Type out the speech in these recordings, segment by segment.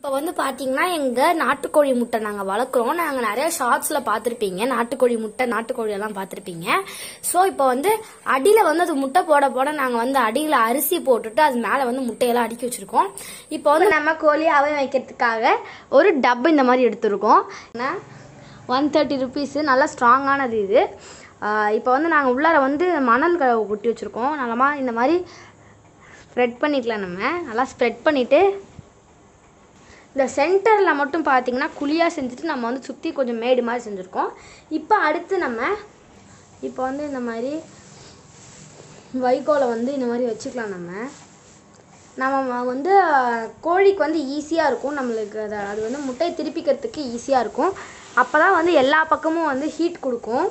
இப்போ வந்து பார்த்தீங்கன்னா எங்கள் நாட்டுக்கோழி முட்டை நாங்கள் வளர்க்குறோம் நாங்கள் நிறைய ஷார்ட்ஸில் பார்த்துருப்பீங்க நாட்டுக்கோழி முட்டை நாட்டுக்கோழி எல்லாம் பார்த்துருப்பீங்க ஸோ இப்போ வந்து அடியில் வந்து அது முட்டை போட போட நாங்கள் வந்து அடியில் அரிசி போட்டுட்டு அது மேலே வந்து முட்டையெல்லாம் அடுக்கி வச்சுருக்கோம் இப்போ வந்து நம்ம கோழி அவை வைக்கிறதுக்காக ஒரு டப்பு இந்த மாதிரி எடுத்துருக்கோம் ஒன் தேர்ட்டி ருபீஸு நல்லா ஸ்ட்ராங்கானது இது ஆஹ் இப்போ வந்து நாங்கள் உள்ளார வந்து மணல் க கொட்டி வச்சுருக்கோம் நல்லமா இந்த மாதிரி ஸ்ப்ரெட் பண்ணிக்கலாம் நம்ம நல்லா ஸ்ப்ரெட் பண்ணிவிட்டு இந்த சென்டரில் மட்டும் பார்த்தீங்கன்னா குழியாக செஞ்சுட்டு நம்ம வந்து சுற்றி கொஞ்சம் மேடு மாதிரி செஞ்சுருக்கோம் இப்போ அடுத்து நம்ம இப்போ வந்து இந்த மாதிரி வைக்கோலை வந்து இந்த மாதிரி வச்சுக்கலாம் நம்ம நம்ம வந்து அஹ், கோழிக்கு வந்து ஈஸியாக இருக்கும் நம்மளுக்கு அதை அது வந்து முட்டையை திருப்பிக்கிறதுக்கு ஈஸியாக இருக்கும் அப்போ தான் வந்து எல்லா பக்கமும் வந்து ஹீட் கொடுக்கும்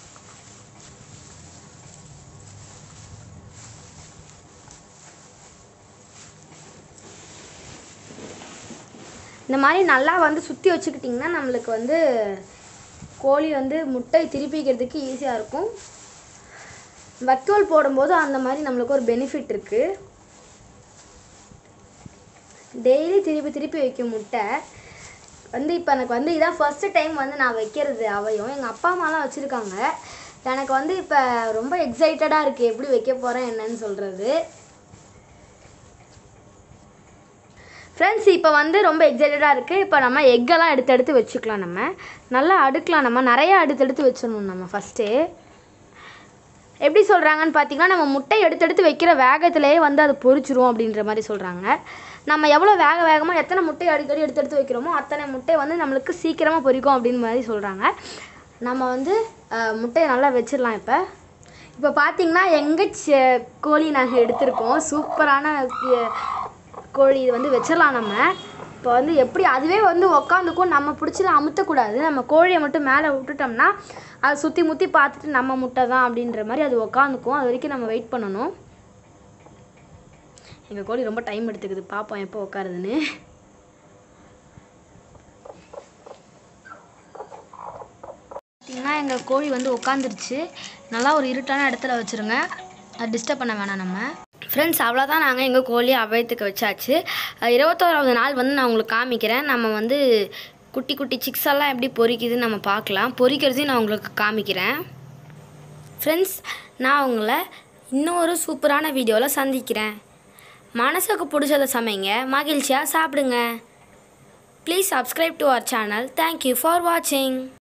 இந்த மாதிரி நல்லா வந்து சுற்றி வச்சுக்கிட்டிங்கன்னா நம்மளுக்கு வந்து கோழி வந்து முட்டை திருப்பிக்கிறதுக்கு ஈஸியாக இருக்கும் வைக்கோல் போடும்போது அந்த மாதிரி நம்மளுக்கு ஒரு பெனிஃபிட் இருக்குது டெய்லி திருப்பி திருப்பி வைக்கும் முட்டை வந்து இப்போ எனக்கு வந்து இதான் ஃபர்ஸ்ட் டைம் வந்து நான் வைக்கிறது அவையும் எங்கள் அப்பா அம்மாலாம் வச்சுருக்காங்க எனக்கு வந்து இப்போ ரொம்ப எக்ஸைட்டடாக இருக்குது எப்படி வைக்க போகிறேன் என்னன்னு சொல்கிறது ஃப்ரெண்ட்ஸ் இப்போ வந்து ரொம்ப எக்ஸைட்டடாக இருக்குது இப்போ நம்ம எக்கெல்லாம் எடுத்து எடுத்து வச்சுக்கலாம் நம்ம நல்லா அடுக்கலாம் நம்ம நிறையா அடுத்து எடுத்து வச்சிடணும் நம்ம ஃபஸ்ட்டு எப்படி சொல்கிறாங்கன்னு பார்த்தீங்கன்னா நம்ம முட்டை எடுத்து எடுத்து வைக்கிற வேகத்திலேயே வந்து அது பொரிச்சிரும் அப்படின்ற மாதிரி சொல்கிறாங்க நம்ம எவ்வளோ வேக வேகமாக எத்தனை முட்டை அடிக்கடி எடுத்து எடுத்து வைக்கிறோமோ அத்தனை முட்டை வந்து நம்மளுக்கு சீக்கிரமாக பொரிக்கும் அப்படின்னு மாதிரி சொல்கிறாங்க நம்ம வந்து அஹ், முட்டையை நல்லா வச்சிடலாம் இப்போ இப்போ பார்த்தீங்கன்னா எங்கள் கோழி நாங்கள் எடுத்திருக்கோம் சூப்பரான அஹ், கோழி இது வந்து வச்சிடலாம் நம்ம இப்போ வந்து எப்படி அதுவே வந்து உக்காந்துக்கும் நம்ம பிடிச்சல அமுத்தக்கூடாது நம்ம கோழியை மட்டும் மேலே விட்டுட்டோம்னா அதை சுற்றி முற்றி பார்த்துட்டு நம்ம முட்டை தான் அப்படின்ற மாதிரி அது உக்காந்துக்கும் அது வரைக்கும் நம்ம வெயிட் பண்ணணும் எங்கள் கோழி ரொம்ப டைம் எடுத்துக்குது பார்ப்போம் எப்போ உட்காருதுன்னு பார்த்தீங்கன்னா எங்கள் கோழி வந்து உட்காந்துருச்சு நல்லா ஒரு இருட்டான இடத்துல வச்சுருங்க அது டிஸ்டர்ப் பண்ண வேணாம் நம்ம ஃப்ரெண்ட்ஸ் அவ்வளோதான் நாங்கள் எங்கள் கோழியை அபயத்துக்கு வச்சாச்சு அஹ் இருபத்தோராவது நாள் வந்து நான் உங்களுக்கு காமிக்கிறேன் நம்ம வந்து குட்டி குட்டி சிக்ஸ் எல்லாம் எப்படி பொரிக்குதுன்னு நம்ம பார்க்கலாம் பொரிக்கிறதையும் நான் உங்களுக்கு காமிக்கிறேன் ஃப்ரெண்ட்ஸ் நான் உங்களை இன்னொரு சூப்பரான வீடியோவில் சந்திக்கிறேன் மனசுக்கு பிடிச்சதை சமைங்க மகிழ்ச்சியாக சாப்பிடுங்க please subscribe to our channel thank you for வாட்சிங்